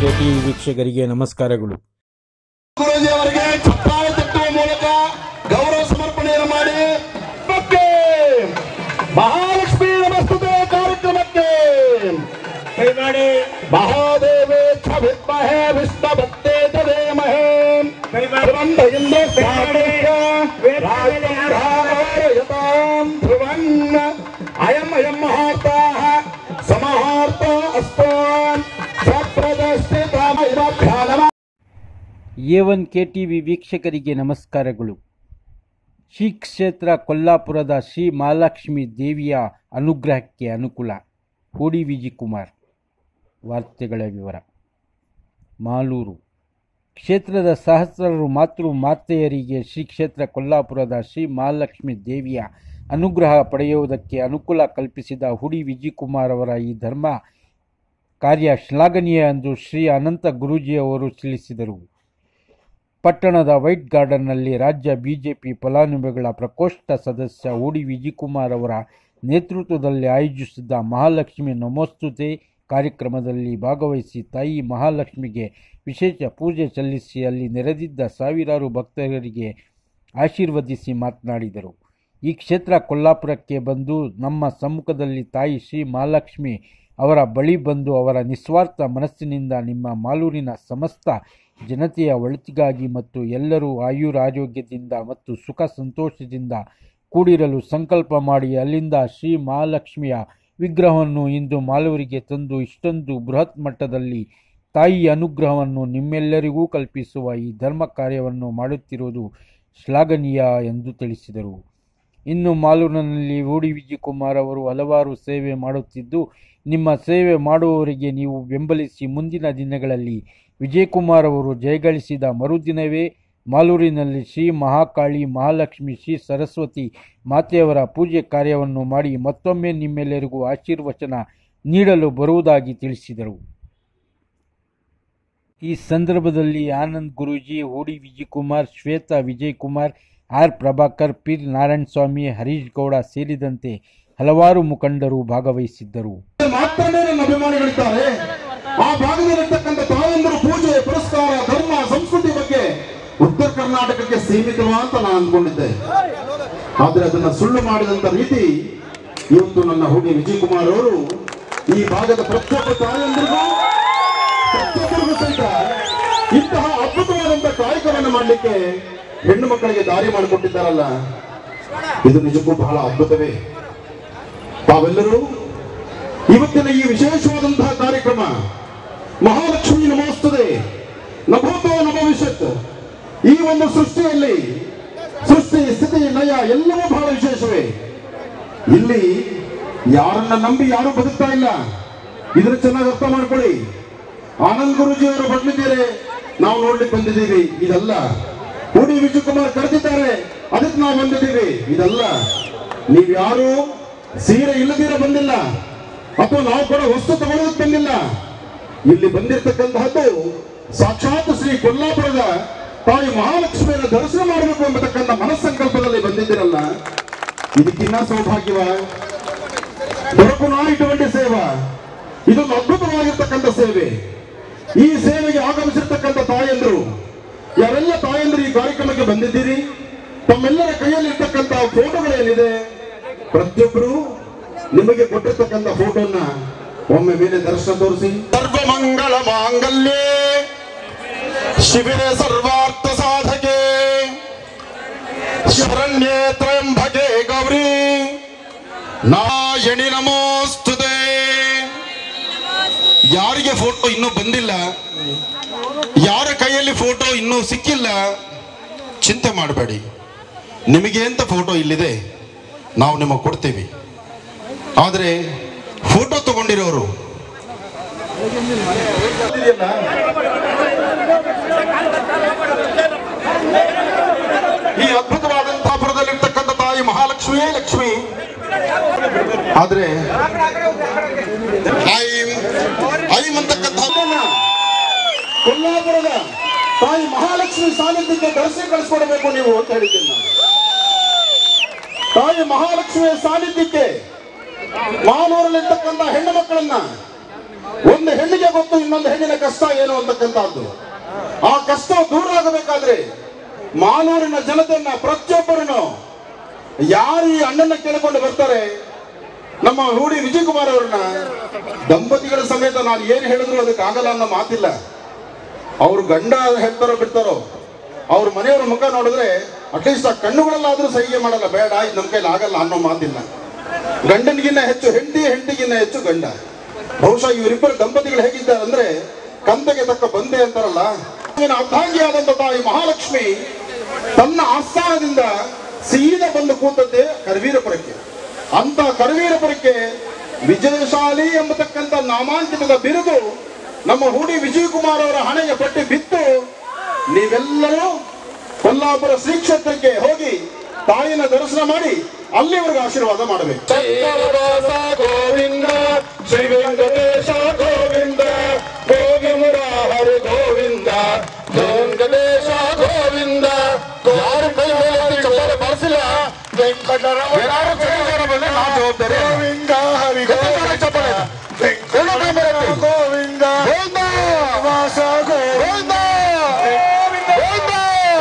T ವೀಕ್ಷಕರಿಗೆ ನಮಸ್ಕಾರಗಳು ಗುರೂಜಿ ಅವರಿಗೆ ಚಪ್ಪಾಳೆ ತಟ್ಟುವ ಮೂಲಕ ಗೌರವ ಸಮರ್ಪಣೆಯನ್ನು ಮಾಡಿ ಮತ್ತೆ ಮಹಾಲಕ್ಷ್ಮಿ ನಮಸ್ತುತೆ ಕಾರ್ಯಕ್ರಮಕ್ಕೆ ಕೈಮಾಡಿ ಮಹಾದೇವೇ ಛ ವಿದ್ಮಹೇ ವಿಷ್ಣುಭಕ್ತೇ ತದೇಮಹೇ ಕೈಮಾಡಿ ಧ್ರುವಂತ ಇಂದ್ರ ಯತಾಂ ಧ್ರುವನ್ ಅಯಂ ಅಯಂ ಮಹಾರ್ತಾಃ ಸಮಹಾರ್ತ ಅಸ್ತಾನ್ ಸಪ್ರದಷ್ಟಿತಾಮೈವಾಭ್ಯಾನಮ A one K T V ವೀಕ್ಷಕರಿಗೆ ನಮಸ್ಕಾರಗಳು ಶ್ರೀ ಕ್ಷೇತ್ರ ಕೊಲ್ಲಾಪುರದ ಶ್ರೀ ಮಹಾಲಕ್ಷ್ಮಿ ದೇವಿಯ ಅನುಗ್ರಹಕ್ಕೆ ಅನುಕೂಲ ಹೂಡಿ ವಿಜಿಕುಮಾರ್ ವಾರ್ತೆಗಳ ವಿವರ ಮಾಲೂರು ಕ್ಷೇತ್ರದ ಸಹಸ್ರಾರು ಮಾತೃ ಮಾತೆಯರಿಗೆ ಶ್ರೀ ಕ್ಷೇತ್ರ ಕೊಲ್ಲಾಪುರದ ಶ್ರೀ ಮಹಾಲಕ್ಷ್ಮಿ ದೇವಿಯ ಅನುಗ್ರಹ ಪಡೆಯುವುದಕ್ಕೆ ಅನುಕೂಲ ಕಲ್ಪಿಸಿದ ಹುಡಿ ವಿಜಿಕುಮಾರ್ ಅವರ ಈ ಧರ್ಮ ಕಾರ್ಯ ಶ್ಲಾಘನೀಯ ಎಂದು ಶ್ರೀ ಅನಂತ ಗುರೂಜಿಯವರು ತಿಳಿಸಿದರು ಪಟ್ಟಣದ ವೈಟ್ ಗಾರ್ಡನ್ನಲ್ಲಿ ರಾಜ್ಯ ಬಿಜೆಪಿ ಫಲಾನುಭವಿಗಳ ಪ್ರಕೋಷ್ಠ ಸದಸ್ಯ ಹೂಡಿ ವಿಜಿಕುಮಾರ್ ಅವರ ನೇತೃತ್ವದಲ್ಲಿ ಆಯೋಜಿಸಿದ್ದ ಮಹಾಲಕ್ಷ್ಮಿ ನಮೋಸ್ತುತೆ ಕಾರ್ಯಕ್ರಮದಲ್ಲಿ ಭಾಗವಹಿಸಿ ತಾಯಿ ಮಹಾಲಕ್ಷ್ಮಿಗೆ ವಿಶೇಷ ಪೂಜೆ ಸಲ್ಲಿಸಿ ಅಲ್ಲಿ ನೆರೆದಿದ್ದ ಸಾವಿರಾರು ಭಕ್ತರಿಗೆ ಆಶೀರ್ವದಿಸಿ ಮಾತನಾಡಿದರು ಈ ಕ್ಷೇತ್ರ ಕೊಲ್ಲಾಪುರಕ್ಕೆ ಬಂದು ನಮ್ಮ ಸಮ್ಮುಖದಲ್ಲಿ ತಾಯಿ ಶ್ರೀ ಮಹಾಲಕ್ಷ್ಮಿ ಅವರ ಬಳಿ ಬಂದು ಅವರ ನಿಸ್ವಾರ್ಥ ಮನಸ್ಸಿನಿಂದ ನಿಮ್ಮ ಮಾಲೂರಿನ ಸಮಸ್ತ ಜನತೆಯ ಒಳಿತಿಗಾಗಿ ಮತ್ತು ಎಲ್ಲರೂ ಆಯುರಾರೋಗ್ಯದಿಂದ ಮತ್ತು ಸುಖ ಸಂತೋಷದಿಂದ ಕೂಡಿರಲು ಸಂಕಲ್ಪ ಮಾಡಿ ಅಲ್ಲಿಂದ ಶ್ರೀ ಮಹಾಲಕ್ಷ್ಮಿಯ ವಿಗ್ರಹವನ್ನು ಇಂದು ಮಾಲೂರಿಗೆ ತಂದು ಇಷ್ಟೊಂದು ಬೃಹತ್ ಮಟ್ಟದಲ್ಲಿ ತಾಯಿಯ ಅನುಗ್ರಹವನ್ನು ನಿಮ್ಮೆಲ್ಲರಿಗೂ ಕಲ್ಪಿಸುವ ಈ ಧರ್ಮ ಕಾರ್ಯವನ್ನು ಮಾಡುತ್ತಿರುವುದು ಶ್ಲಾಘನೀಯ ಎಂದು ತಿಳಿಸಿದರು ಇನ್ನು ಮಾಲೂರಿನಲ್ಲಿ ಹೂಡಿ ವಿಜಯಕುಮಾರ್ ಅವರು ಹಲವಾರು ಸೇವೆ ಮಾಡುತ್ತಿದ್ದು ನಿಮ್ಮ ಸೇವೆ ಮಾಡುವವರಿಗೆ ನೀವು ಬೆಂಬಲಿಸಿ ಮುಂದಿನ ದಿನಗಳಲ್ಲಿ ವಿಜಯಕುಮಾರ್ ಅವರು ಜಯಗಳಿಸಿದ ಮರುದಿನವೇ ಮಾಲೂರಿನಲ್ಲಿ ಶ್ರೀ ಮಹಾಕಾಳಿ ಮಹಾಲಕ್ಷ್ಮಿ ಶ್ರೀ ಸರಸ್ವತಿ ಮಾತೆಯವರ ಪೂಜೆ ಕಾರ್ಯವನ್ನು ಮಾಡಿ ಮತ್ತೊಮ್ಮೆ ನಿಮ್ಮೆಲ್ಲರಿಗೂ ಆಶೀರ್ವಚನ ನೀಡಲು ಬರುವುದಾಗಿ ತಿಳಿಸಿದರು ಈ ಸಂದರ್ಭದಲ್ಲಿ ಆನಂದ್ ಗುರೂಜಿ ಹೂಡಿ ವಿಜಯಕುಮಾರ್ ಶ್ವೇತಾ ವಿಜಯಕುಮಾರ್ ಆರ್ ಪ್ರಭಾಕರ್ ಪೀರ್ ನಾರಾಯಣ ಸ್ವಾಮಿ ಹರೀಶ್ ಗೌಡ ಸೇರಿದಂತೆ ಹಲವಾರು ಮುಖಂಡರು ಭಾಗವಹಿಸಿದ್ದರು ಮಾತ್ರನೇ ನನ್ನ ಅಭಿಮಾನಿಗಳಿದ್ದಾರೆ ಆ ಭಾಗದಲ್ಲಿರ್ತಕ್ಕಂಥ ತಾಯಂದರು ಪೂಜೆ ಪುರಸ್ಕಾರ ಧರ್ಮ ಸಂಸ್ಕೃತಿ ಬಗ್ಗೆ ಉತ್ತರ ಕರ್ನಾಟಕಕ್ಕೆ ಸೀಮಿತವಾ ಅಂತ ನಾನು ಅಂದ್ಕೊಂಡಿದ್ದೆ ಆದ್ರೆ ಅದನ್ನ ಸುಳ್ಳು ಮಾಡಿದಂತ ರೀತಿ ಇವತ್ತು ನನ್ನ ಹುಡುಗಿ ವಿಜಯಕುಮಾರ್ ಅವರು ಈ ಭಾಗದ ಪ್ರತಿಯೊಬ್ಬ ತಾಯಂದರಿಗೂ ಪ್ರತಿಯೊಬ್ಬರಿಗೂ ಸಹಿತ ಇಂತಹ ಅದ್ಭುತವಾದಂತ ಕಾಯಕವನ್ನು ಮಾಡಲಿಕ್ಕೆ ಹೆಣ್ಣು ಮಕ್ಕಳಿಗೆ ದಾರಿ ಮಾಡಿಕೊಟ್ಟಿದ್ದಾರಲ್ಲ ಇದು ನಿಜಕ್ಕೂ ಬಹಳ ಅದ್ಭುತವೇ ತಾವೆಲ್ಲರೂ ಇವತ್ತಿನ ಈ ವಿಶೇಷವಾದಂತಹ ಕಾರ್ಯಕ್ರಮ ಮಹಾಲಕ್ಷ್ಮಿ ನಮೋಸ್ತದೆ ನಭೂತೋ ನಭವಿಷ್ಯತ್ ಈ ಒಂದು ಸೃಷ್ಟಿಯಲ್ಲಿ ಸೃಷ್ಟಿ ಸ್ಥಿತಿ ಲಯ ಎಲ್ಲವೂ ಬಹಳ ವಿಶೇಷವೇ ಇಲ್ಲಿ ಯಾರನ್ನ ನಂಬಿ ಯಾರು ಬದುಕ್ತಾ ಇಲ್ಲ ಇದನ್ನ ಚೆನ್ನಾಗಿ ಅರ್ಥ ಮಾಡ್ಕೊಳ್ಳಿ ಆನಂದ್ ಗುರುಜಿ ಅವರು ಬಂದಿದ್ದೀರಿ ನಾವು ನೋಡ್ಲಿಕ್ಕೆ ಬಂದಿದ್ದೀವಿ ಇದಲ್ಲ ಹೂಡಿ ವಿಜಯಕುಮಾರ್ ಕರೆದಿದ್ದಾರೆ ಅದಕ್ಕೆ ನಾವು ಬಂದಿದ್ದೀವಿ ಇದಲ್ಲ ನೀವ್ಯಾರು ಸೀರೆ ಇಲ್ಲದಿರ ಬಂದಿಲ್ಲ ಅಥವಾ ನಾವು ಕೂಡ ವಸ್ತು ತಗೊಳ್ಳೋದಕ್ಕೆ ಬಂದಿಲ್ಲ ಇಲ್ಲಿ ಬಂದಿರತಕ್ಕಂತಹದ್ದು ಸಾಕ್ಷಾತ್ ಶ್ರೀ ಕೊಲ್ಲಾಪುರದ ತಾಯಿ ಮಹಾಲಕ್ಷ್ಮಿಯನ್ನು ದರ್ಶನ ಮಾಡಬೇಕು ಎಂಬತಕ್ಕಂಥ ಮನಸ್ಸಂಕಲ್ಪದಲ್ಲಿ ಬಂದಿದ್ದೀರಲ್ಲ ಇದಕ್ಕಿನ್ನ ಸೌಭಾಗ್ಯವ ದೊರಕುನ ಇటువంటి ಸೇವಾ ಇದೊಂದು ಅದ್ಭುತವಾಗಿರ್ತಕ್ಕಂಥ ಸೇವೆ ಈ ಸೇವೆಗೆ ಆಗಮಿಸಿರ್ತಕ್ಕಂಥ ತಾಯಂದ್ರು ಯಾರೆಲ್ಲ ತಾಯಂದ್ರು ಈ ಕಾರ್ಯಕ್ರಮಕ್ಕೆ ಬಂದಿದ್ದೀರಿ ತಮ್ಮೆಲ್ಲರ ಕೈಯಲ್ಲಿ ಇರ್ತಕ್ಕಂಥ ಫೋಟೋಗಳೇನಿದೆ ಪ್ರತಿಯೊಬ್ಬರು ನಿಮಗೆ ಕೊಟ್ಟಿರ್ತಕ್ಕಂಥ ಫೋಟೋನ ಒಮ್ಮೆ ಮೇಲೆ ದರ್ಶನ ತೋರಿಸಿ ಸರ್ವಮಂಗಳ ಮಾಂಗಲ್ಯೇ ಶಿಬಿರೆ ಸರ್ವಾರ್ಥ ಸಾಧಕೆ ಶರಣ್ಯೇ ತ್ರಯಂಬಕೆ ಗೌರಿ ನಾಯಣಿ ನಮೋಸ್ತುತೆ ಯಾರಿಗೆ ಫೋಟೋ ಇನ್ನೂ ಬಂದಿಲ್ಲ ಯಾರ ಕೈಯಲ್ಲಿ ಫೋಟೋ ಇನ್ನೂ ಸಿಕ್ಕಿಲ್ಲ ಚಿಂತೆ ಮಾಡಬೇಡಿ ನಿಮಗೆ ಅಂತ ಫೋಟೋ ಇಲ್ಲಿದೆ ನಾವು ನಿಮಗೆ ಕೊಡ್ತೀವಿ ಆದರೆ ಫೋಟೋ ತಗೊಂಡಿರೋರು ಈ ಅದ್ಭುತವಾದಂತಹ ಪುರದಲ್ಲಿರ್ತಕ್ಕಂಥ ತಾಯಿ ಮಹಾಲಕ್ಷ್ಮಿಯೇ ಲಕ್ಷ್ಮಿ ಆದ್ರೆ ಐಂ ಐಂ ಅಂತಕ್ಕಂಥ ಕೊಲ್ಲಾಪುರದ ತಾಯಿ ಮಹಾಲಕ್ಷ್ಮಿ ಸಾನ್ನಿಧ್ಯಕ್ಕೆ ದರ್ಶನ ಕಳಿಸ್ಕೊಡ್ಬೇಕು ನೀವು ಅಂತ ಹೇಳಿದ್ದೀನಿ ನಾನು ತಾಯಿ ಮಹಾಲಕ್ಷ್ಮಿಯ ಸಾನ್ನಿಧ್ಯಕ್ಕೆ ಮಾಲೂರಲ್ಲಿರ್ತಕ್ಕಂಥ ಹೆಣ್ಣು ಮಕ್ಕಳನ್ನ ಒಂದು ಹೆಣ್ಣಿಗೆ ಗೊತ್ತು ಇನ್ನೊಂದು ಹೆಣ್ಣಿನ ಕಷ್ಟ ಏನು ಅಂತಕ್ಕಂಥದ್ದು ಆ ಕಷ್ಟ ದೂರ ಆಗಬೇಕಾದ್ರೆ ಮಾನೂರಿನ ಜನತೆಯನ್ನ ಪ್ರತಿಯೊಬ್ಬರನ್ನು ಯಾರು ಈ ಅಣ್ಣನ ಕೇಳಿಕೊಂಡು ಬರ್ತಾರೆ ನಮ್ಮ ಹೂಡಿ ವಿಜಯ್ ಕುಮಾರ್ ಅವರನ್ನ ದಂಪತಿಗಳ ಸಮೇತ ನಾನು ಏನು ಹೇಳಿದ್ರು ಅದಕ್ಕೆ ಆಗಲ್ಲ ಅನ್ನೋ ಮಾತಿಲ್ಲ ಅವ್ರು ಗಂಡ ಹೇಳ್ತಾರೋ ಬಿಡ್ತಾರೋ ಅವ್ರ ಮನೆಯವ್ರ ಮುಖ ನೋಡಿದ್ರೆ ಅಟ್ಲೀಸ್ಟ್ ಆ ಕಣ್ಣುಗಳಲ್ಲಾದ್ರೂ ಸಹಿಗೆ ಮಾಡಲ್ಲ ಬೇಡ ಇದು ನಮ್ಮ ಕೈಲಿ ಆಗಲ್ಲ ಅನ್ನೋ ಮಾತಿಲ್ಲ ಗಂಡನಿಗಿನ್ನ ಹೆಚ್ಚು ಹೆಂಡತಿ ಹೆಂಡತಿಗಿನ್ನ ಹೆಚ್ಚು ಗಂಡ ಬಹುಶಃ ಇವರಿಬ್ಬರು ದಂಪತಿಗಳು ಹೇಗಿದ್ದಾರೆ ಅಂದ್ರೆ ಕಂದಗೆ ತಕ್ಕ ಬಂದೆ ಅಂತಾರಲ್ಲ ಇನ್ನು ಅರ್ಧಾಂಗಿಯಾದಂತ ತಾಯಿ ಮಹಾಲಕ್ಷ್ಮಿ ತನ್ನ ಆಸ್ಥಾನದಿಂದ ಸೀದಾ ಬಂದು ಕೂತದ್ದೇ ಕರವೀರಪುರಕ್ಕೆ ಅಂತ ಕರವೀರಪುರಕ್ಕೆ ವಿಜಯಶಾಲಿ ಎಂಬತಕ್ಕಂಥ ನಾಮಾಂಕಿತದ ಬಿರುದು ನಮ್ಮ ಹೂಡಿ ವಿಜಯಕುಮಾರ್ ಅವರ ಹಣೆಗೆ ಪಟ್ಟಿ ಬಿತ್ತು ನೀವೆಲ್ಲರೂ ಕೊಲ್ಲಾಪುರ ಶ್ರೀ ಕ್ಷೇತ್ರಕ್ಕೆ ಹೋಗಿ ತಾಯಿನ ದರ್ಶನ ಮಾಡಿ ಅಲ್ಲಿವರೆಗೂ ಆಶೀರ್ವಾದ ಮಾಡಬೇಕು ಗೋವಿಂದ ಶ್ರೀ ವೆಂಕಟೇಶ ಗೋವಿಂದ ಗೋವಿಂದ ಹರಿ ಗೋವಿಂದ ವೆಂಕಟೇಶ ಗೋವಿಂದ ಯಾರು ಕೈ ಮೇಲೆ ಚಪ್ಪಾಳೆ ಬಾರಿಸಿಲ್ಲ ವೆಂಕಟರಮಣ ಯಾರು ಕೈ ಮೇಲೆ ಬಂದ್ರೆ ನಾವು ಜವಾಬ್ದಾರಿ ಗೋವಿಂದ ಹರಿ ಗೋವಿಂದ ಚಪ್ಪಾಳೆ ವೆಂಕಟರಮಣ ಗೋವಿಂದ ಗೋವಿಂದ ವಾಸ ಗೋವಿಂದ ಗೋವಿಂದ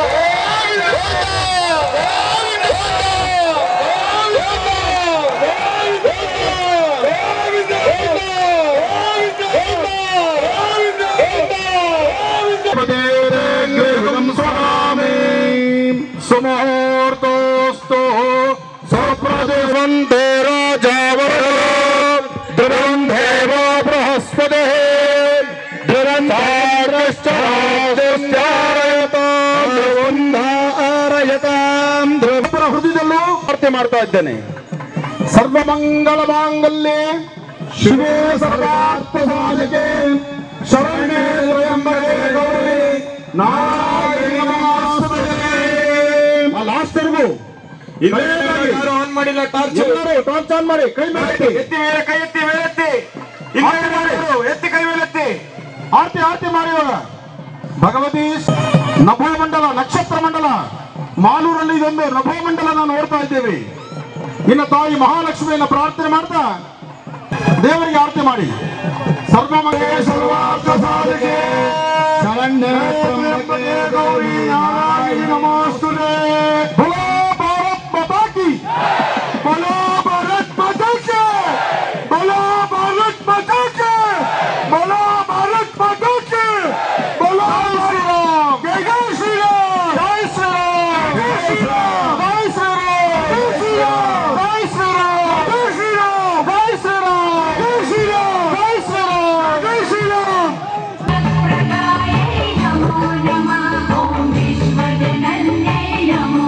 ಸುಮುಹೂರ್ತೋಸ್ತು ಸ್ವಪ್ರತಿವಂತೆ ರಾಜಾವರ ಧ್ರುವಂ ದೇವ ಬೃಹಸ್ಪತಿ ಧ್ರುವಂಧಾರಯತಾಂ ಹೃದಯದಲ್ಲೂ ಪ್ರಾರ್ಥನೆ ಮಾಡ್ತಾ ಇದ್ದೇನೆ ಸರ್ವಮಂಗಳ ಮಾಂಗಲ್ಯೆ ಶಿವೇ ಸರ್ವಾರ್ಥ ಸಾಧಕೆ ಶರಣ್ಯೇ ತ್ರ್ಯಂಬಕೆ ಗೌರಿ ನಾರಾಯಣಿ ನಮಸ್ತುತೆ ಲಾಸ್ಟ್ವರೆಗೂ ಆನ್ ಮಾಡಿಲ್ಲ ಟಾರ್ಚ್ ಎಲ್ಲರೂ ಟಾರ್ಚ್ ಆನ್ ಮಾಡಿ ಕೈ ಮಾಡಿ ಎತ್ತಿ ಮೇಲೆ ಕೈ ಎತ್ತಿ ಮೇಲೆ ಎತ್ತಿ ಇನ್ನೊಂದು ಮಾಡಿ ಎತ್ತಿ ಕೈ ಮೇಲೆ ಎತ್ತಿ ಆರತಿ ಆರತಿ ಮಾಡಿ ಇವಾಗ ಭಗವತಿ ನಭೋ ಮಂಡಲ ನಕ್ಷತ್ರ ಮಂಡಲ ಮಾಲೂರಲ್ಲಿ ಇದೊಂದು ನಭೋ ಮಂಡಲ ನಾವು ನೋಡ್ತಾ ಇದ್ದೇವೆ ಇನ್ನು ತಾಯಿ ಮಹಾಲಕ್ಷ್ಮಿಯನ್ನ ಪ್ರಾರ್ಥನೆ ಮಾಡ್ತಾ ದೇವರಿಗೆ ಆರತಿ ಮಾಡಿ ಸರ್ವಮಂಗಲ ಸರ್ವಾರ್ಥ ಸಾಧಕೆ ಶರಣ್ಯ ತ್ರ್ಯಂಬಕೆ ಗೌರಿ ನಾರಾಯಣಿ ನಮೋಸ್ತುತೆ ಭೋಲೋ ಭಾರತ್ ಮಾತಾ ಕಿ बोलो भारत माता के बोलो भारत माता के बोलो भारत माता के बोलो श्री राम जय जय श्री राम जय श्री राम जय श्री राम जय श्री राम जय श्री राम जय श्री राम जय श्री राम जय श्री राम जय श्री राम जय श्री राम जय श्री राम प्रदाय नमो नमः ॐ विश्वजनन्यै नमो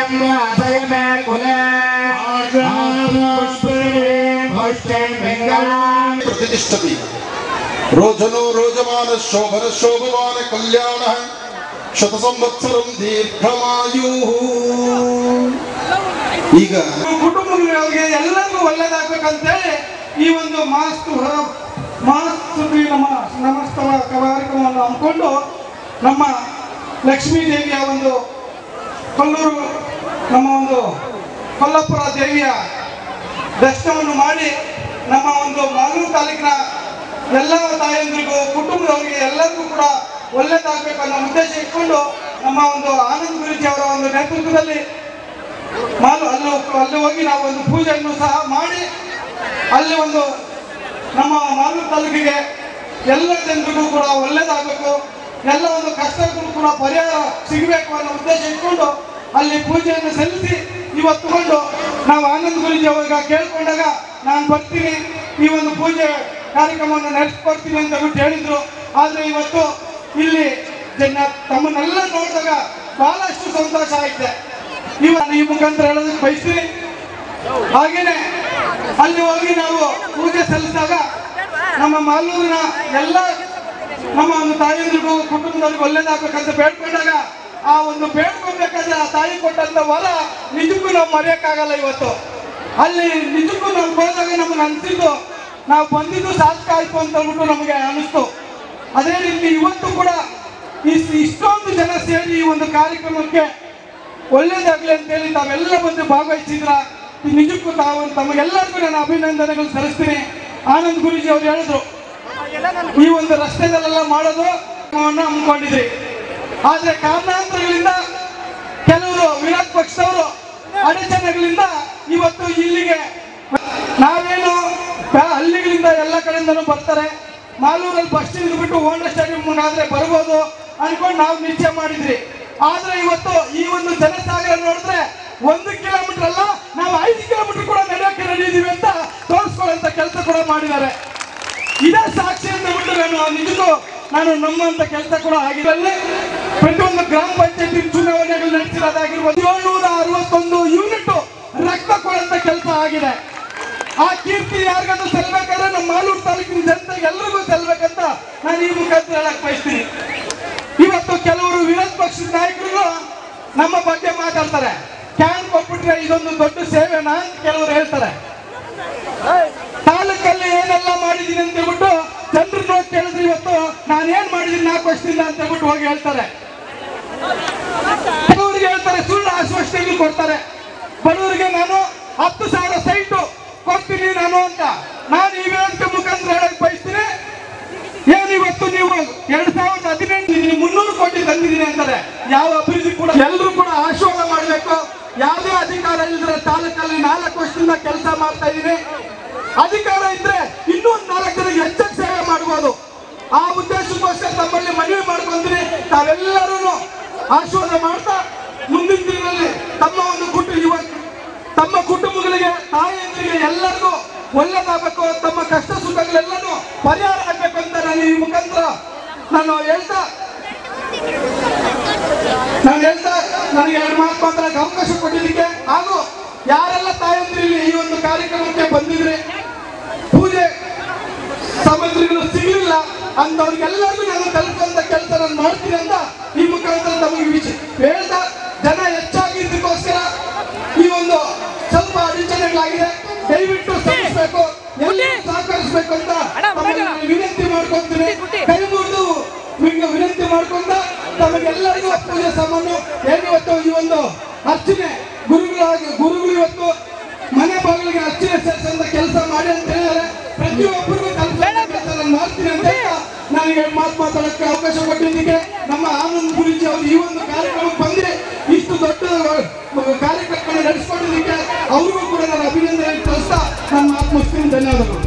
ಪ್ರತಿಷ್ಠತಿ ರೋಜನೋ ರೋಜಮಾನ ಶೋಭನ ಶೋಭವಾನ ಕಲ್ಯಾಣ ಶತ ಸಂವತ್ಸರಂ ದೀರ್ಘಮಾಯು ಈಗ ಕುಟುಂಬಗಳಿಗೆ ಎಲ್ಲರಿಗೂ ಒಳ್ಳೇದಾಗಬೇಕಂತೇಳಿ ಈ ಒಂದು ಮಾಸ್ತು ಮಾಸ್ತು ನಮ್ಮ ನಮಸ್ತವ ಕಾರ್ಯಕ್ರಮವನ್ನು ಹಮ್ಮಿಕೊಂಡು ನಮ್ಮ ಲಕ್ಷ್ಮೀ ದೇವಿಯ ಒಂದು ಕೊಲ್ಲೂರು ನಮ್ಮ ಒಂದು ಕೊಲ್ಲಾಪುರ ದೇವಿಯ ದರ್ಶನವನ್ನು ಮಾಡಿ ನಮ್ಮ ಒಂದು ಮಾಲೂರು ತಾಲೂಕಿನ ಎಲ್ಲ ತಾಯಂದಿರಿಗೂ ಕುಟುಂಬದವರಿಗೆ ಎಲ್ಲರಿಗೂ ಕೂಡ ಒಳ್ಳೇದಾಗಬೇಕು ಅನ್ನೋ ಉದ್ದೇಶ ಇಟ್ಕೊಂಡು ನಮ್ಮ ಒಂದು ಆನಂದ್ ಗುರುಜಿ ಅವರ ಒಂದು ನೇತೃತ್ವದಲ್ಲಿ ಮಾಲು ಅಲ್ಲಿ ಅಲ್ಲಿ ಹೋಗಿ ನಾವು ಒಂದು ಪೂಜೆಯನ್ನು ಸಹ ಮಾಡಿ ಅಲ್ಲಿ ಒಂದು ನಮ್ಮ ಮಾಲೂರು ತಾಲೂಕಿಗೆ ಎಲ್ಲ ಜನರಿಗೂ ಕೂಡ ಒಳ್ಳೇದಾಗಬೇಕು ಎಲ್ಲ ಒಂದು ಕಷ್ಟಗಳು ಕೂಡ ಪರಿಹಾರ ಸಿಗಬೇಕು ಅನ್ನೋ ಉದ್ದೇಶ ಇಟ್ಕೊಂಡು ಅಲ್ಲಿ ಪೂಜೆಯನ್ನು ಸಲ್ಲಿಸಿ ಇವತ್ತು ಕೊಂಡು ನಾವು ಆನಂದ್ ಗುರುಜಿ ಅವಾಗ ಕೇಳ್ಕೊಂಡಾಗ ನಾನು ಬರ್ತೀನಿ ಈ ಒಂದು ಪೂಜೆ ಕಾರ್ಯಕ್ರಮವನ್ನು ನಡೆಸ್ಕೊಡ್ತೀನಿ ಅಂತ ಬಿಟ್ಟು ಹೇಳಿದ್ರು ಆದರೆ ಇವತ್ತು ಇಲ್ಲಿ ಜನ ತಮ್ಮನ್ನೆಲ್ಲ ನೋಡಿದಾಗ ಬಹಳಷ್ಟು ಸಂತೋಷ ಆಗಿದೆ ಇವ ಈ ಮುಖಾಂತರ ಹೇಳೋದಕ್ಕೆ ಬಯಸ್ತೀನಿ ಹಾಗೇನೆ ಅಲ್ಲಿ ಹೋಗಿ ನಾವು ಪೂಜೆ ಸಲ್ಲಿಸಿದಾಗ ನಮ್ಮ ಮಾಲೂರಿನ ಎಲ್ಲ ನಮ್ಮ ಒಂದು ತಾಯಿಯರಿಗೂ ಕುಟುಂಬದವ್ರಿಗೂ ಒಳ್ಳೇದಾಗಬೇಕಂತ ಬೇಡ್ಕೊಂಡಾಗ ಆ ಒಂದು ಬೇಡ್ಕೊಬೇಕಾದ್ರೆ ಆ ತಾಯಿ ಕೊಟ್ಟಂತ ವರ ನಿಜಕ್ಕೂ ನಾವು ಮರೆಯಕ್ಕಾಗಲ್ಲ ಇವತ್ತು ಅಲ್ಲಿ ನಿಜಕ್ಕೂ ನಾವು ಹೋದಾಗ ನಮಗೆ ಅನಿಸಿದ್ದು ನಾವು ಬಂದಿದ್ದು ಸಾರ್ಥಕ ಆಯ್ತು ಅಂತ ಅಂದ್ಬಿಟ್ಟು ನಮಗೆ ಅನಿಸ್ತು ಅದೇ ರೀತಿ ಇವತ್ತು ಕೂಡ ಇಸ್- ಇಷ್ಟೊಂದು ಜನ ಸೇರಿ ಈ ಒಂದು ಕಾರ್ಯಕ್ರಮಕ್ಕೆ ಒಳ್ಳೇದಾಗ್ಲಿ ಅಂತೇಳಿ ತಾವೆಲ್ಲ ಬಂದು ಭಾಗವಹಿಸಿದ್ರ ನಿಜಕ್ಕೂ ತಾವು ತಮಗೆಲ್ಲರಿಗೂ ನಾನು ಅಭಿನಂದನೆಗಳು ಸಲ್ಲಿಸ್ತೀನಿ ಆನಂದ್ ಗುರುಜಿ ಅವರು ಹೇಳಿದ್ರು ಈ ಒಂದು ರಸ್ತೆದಲ್ಲೆಲ್ಲ ಮಾಡೋದು ಹಮ್ಮಿಕೊಂಡಿದ್ರಿ ಆದ್ರೆ ಕಾರಣಾಂತರಗಳಿಂದ ಕೆಲವರು ವಿರೋಧ ಪಕ್ಷದವರು ಅಡಚಣೆಗಳಿಂದ ಇವತ್ತು ಇಲ್ಲಿಗೆ ನಾವೇನು ಬ- ಹಳ್ಳಿಗಳಿಂದ ಎಲ್ಲ ಕಡೆಯಿಂದನೂ ಬರ್ತಾರೆ ಮಾಲೂರಲ್ಲಿ ಬಸ್ ಬಿಟ್ಟು ಹೋಂಡಾ ಸ್ಟೇಡಿಯಂ ಆದ್ರೆ ಬರ್ಬೋದು ಅನ್ಕೊಂಡು ನಾವು ನಿಶ್ಚಯ ಮಾಡಿದ್ರಿ ಆದ್ರೆ ಇವತ್ತು ಈ ಒಂದು ಜನಸಾಗರ ನೋಡಿದ್ರೆ ಒಂದು ಕಿಲೋಮೀಟರ್ ಅಲ್ಲ ನಾವು ಐದು ಕಿಲೋಮೀಟರ್ ಕೂಡ ನಡೆಯೋಕೆ ರೆಡಿ ಇದೀವಿ ಅಂತ ತೋರಿಸ್ಕೊಳ್ಳೋಂಥ ಕೆಲಸ ಕೂಡ ಮಾಡಿದ್ದಾರೆ ಇದೇ ಸಾಕ್ಷಿ ಅಂತ ಬಿಟ್ಟು ನಾನು ನಿಜಕ್ಕೂ ನಾನು ನಮ್ಮಂತ ಕೆಲಸ ಕೂಡ ಆಗಿರಲಿ ಪ್ರತಿಯೊಂದು ಗ್ರಾಮ ಪಂಚಾಯತಿ ಚುನಾವಣೆಗಳು ನಡೆಸಿರೋದಾಗಿರ್ಬೋದು ಏಳ್ನೂರ ಅರವತ್ತೊಂದು ಯೂನಿಟ್ ರಕ್ತ ಕೊಡಂತ ಕೆಲಸ ಆಗಿದೆ ಆ ಕೀರ್ತಿ ಯಾರಿಗಾದ್ರೂ ಸಲ್ಬೇಕಾದ್ರೆ ನಮ್ಮ ಮಾಲೂರು ತಾಲೂಕಿನ ಜನತೆಗೆ ಎಲ್ರಿಗೂ ಸಲ್ಬೇಕಂತ ನಾನು ಈ ಮುಖಾಂತರ ಹೇಳಕ್ ಬಯಸ್ತೀನಿ ಇವತ್ತು ಕೆಲವರು ವಿರೋಧ ಪಕ್ಷದ ನಾಯಕರು ನಮ್ಮ ಬಗ್ಗೆ ಮಾತಾಡ್ತಾರೆ ಕ್ಯಾನ್ ಕೊಟ್ಬಿಟ್ರೆ ಇದೊಂದು ದೊಡ್ಡ ಸೇವೆನಾ ಅಂತ ಕೆಲವರು ಹೇಳ್ತಾರೆ ತಾಲೂಕಲ್ಲಿ ಏನೆಲ್ಲ ಮಾಡಿದೀನಿ ಅಂತ ಹೇಳ್ಬಿಟ್ಟು ಜನರು ನೋಡಿ ಕೇಳಿದ್ರೆ ಇವತ್ತು ನಾನು ಏನ್ ಮಾಡಿದೀನಿ ನಾಲ್ಕು ವರ್ಷದಿಂದ ಅಂತ ಹೇಳ್ಬಿಟ್ಟು ಹೋಗಿ ಹೇಳ್ತಾರೆ ಕೆಲವರಿಗೆ ಹೇಳ್ತಾರೆ ಸುಳ್ಳು ಆಶ್ವಾಸನೆಗಳು ಕೊಡ್ತಾರೆ ಬಡವರಿಗೆ ನಾನು ಹತ್ತು ಸಾವಿರ ಸೈಟು ಕೊಡ್ತೀನಿ ನಾನು ಅಂತ ನಾನು ಈ ವೇದಿಕೆ ಮುಖಾಂತರ ಹೇಳಕ್ ಬಯಸ್ತೀನಿ ಏನ್ ಇವತ್ತು ನೀವು ಎರಡ್ ಸಾವಿರದ ಹದಿನೆಂಟು ಮುನ್ನೂರು ಕೋಟಿ ತಂದಿದ್ದೀನಿ ಅಂತಾರೆ ಯಾವ ಅಭಿವೃದ್ಧಿ ಕೂಡ ಎಲ್ಲರೂ ಕೂಡ ಆಶೀರ್ವಾದ ಮಾಡಬೇಕು ಯಾವುದೇ ಅಧಿಕಾರ ಇಲ್ಲದ್ರೆ ತಾಲೂಕಲ್ಲಿ ನಾಲ್ಕು ವರ್ಷದಿಂದ ಕೆಲಸ ಮಾಡ್ತಾ ಇದ್ದೀನಿ ಅಧಿಕಾರ ಇದ್ರೆ ಇನ್ನೂ ಒಂದು ನಾಲ್ಕು ಜನಕ್ಕೆ ಹೆಚ್ಚಾಗಿ ಸೇವೆ ಮಾಡ್ಬೋದು ಆ ಉದ್ದೇಶಕ್ಕೋಸ್ಕರ ತಮ್ಮಲ್ಲಿ ಮನವಿ ಮಾಡ್ಕೊಂತೀನಿ ತಾವೆಲ್ಲರೂ ಆಶೀರ್ವಾದ ಮಾಡ್ತಾ ಮುಂದಿನ ದಿನಗಳಲ್ಲಿ ತಮ್ಮ ಒಂದು ಕುಟುಂಬ ಯುವ ತಮ್ಮ ಕುಟುಂಬಗಳಿಗೆ ತಾಯಿಯಂದಿರಿಗೆ ಎಲ್ಲರಿಗೂ ಒಳ್ಳೆದಾಗಬೇಕು ತಮ್ಮ ಕಷ್ಟ ಸುಖಗಳೆಲ್ಲನೂ ಪರಿಹಾರ ಆಗಬೇಕು ಅಂತ ನಾನು ಈ ಮುಖಾಂತರ ನಾನು ಹೇಳ್ತಾ ನಾನು ಹೇಳ್ತಾ ನನಗೆ ಎರಡು ಮಾತು ಮಾತಾಡಕ್ಕೆ ಅವಕಾಶ ಕೊಟ್ಟಿದ್ದಕ್ಕೆ ಹಾಗೂ ಯಾರೆಲ್ಲ ತಾಯಂದಿರಲ್ಲಿ ಈ ಒಂದು ಕಾರ್ಯಕ್ರಮಕ್ಕೆ ಬಂದಿದ್ರೆ ಪೂಜೆ ಸಾಮಗ್ರಿಗಳು ಸಿಗಲಿಲ್ಲ ಅಂತವ್ರಿಗೆಲ್ಲರಿಗೂ ನಾನು ತಲುಪುವಂತ ಕೆಲಸ ನಾನು ಮಾಡ್ತೀನಿ ಅಂತ ಈ ಮುಖಾಂತರ ತಮಗೆ ವಿಷಯ ಹೇಳ್ತಾ ಜನ ಹೆಚ್ಚಾಗಿದ್ದಕ್ಕೋಸ್ಕರ ಈ ಒಂದು ಸ್ವಲ್ಪ ಅಡಚಣೆಗಳಾಗಿದೆ ದಯವಿಟ್ಟು ಶ್ರಮಿಸಬೇಕು ಎಲ್ಲರೂ ಸಹಕರಿಸಬೇಕು ಅಂತ ತಮ್ಮಲ್ಲಿ ನಾನು ವಿನಂತಿ ಮಾಡ್ಕೊಂತೀನಿ ಕೈ ಮುಗಿದು ನಿಮ್ಗೆ ವಿನಂತಿ ಮಾಡ್ಕೊಂಡ ತಮಗೆಲ್ಲರಿಗೂ ಪೂಜೆ ಸಾಮಾನು ಏನಿವತ್ತು ಈ ಒಂದು ಅರ್ಚನೆ ಗುರುಗಳಾಗಿ ಗುರುಗಳು ಇವತ್ತು ಮನೆ ಬಾಗಿಲಿಗೆ ಅರ್ಚನೆ ಸೇರಿಸಂತ ಕೆಲಸ ಮಾಡಿ ಅಂತ ಹೇಳಿದರೆ ಪ್ರತಿಯೊಬ್ಬರಿಗೂ ತಲುಪಿಸೋ ಕೆಲಸ ನಾನು ಮಾಡ್ತೀನಿ ಅಂತ ಹೇಳ್ತಾ ನನಗೆ ಮಾತು ಮಾತಾಡೋಕ್ಕೆ ಅವಕಾಶ ಕೊಟ್ಟಿದ್ದಕ್ಕೆ ನಮ್ಮ ಆನಂದ್ ಗುರುಜಿ ಅವರು ಈ ಒಂದು ಕಾರ್ಯಕ್ರಮಕ್ಕೆ ಬಂದ್ರೆ ಇಷ್ಟು ದೊಡ್ಡ ಕಾರ್ಯಕ್ರಮ ನಡೆಸ್ಕೊಂಡಿದ್ದಕ್ಕೆ ಅವ್ರಿಗೂ ಕೂಡ ನಾನು ಅಭಿನಂದನೆ ತಿಳಿಸ್ತಾ ನನ್ನ ಮಾತು ಮುಗಿಸ್ತೀನಿ ಧನ್ಯವಾದಗಳು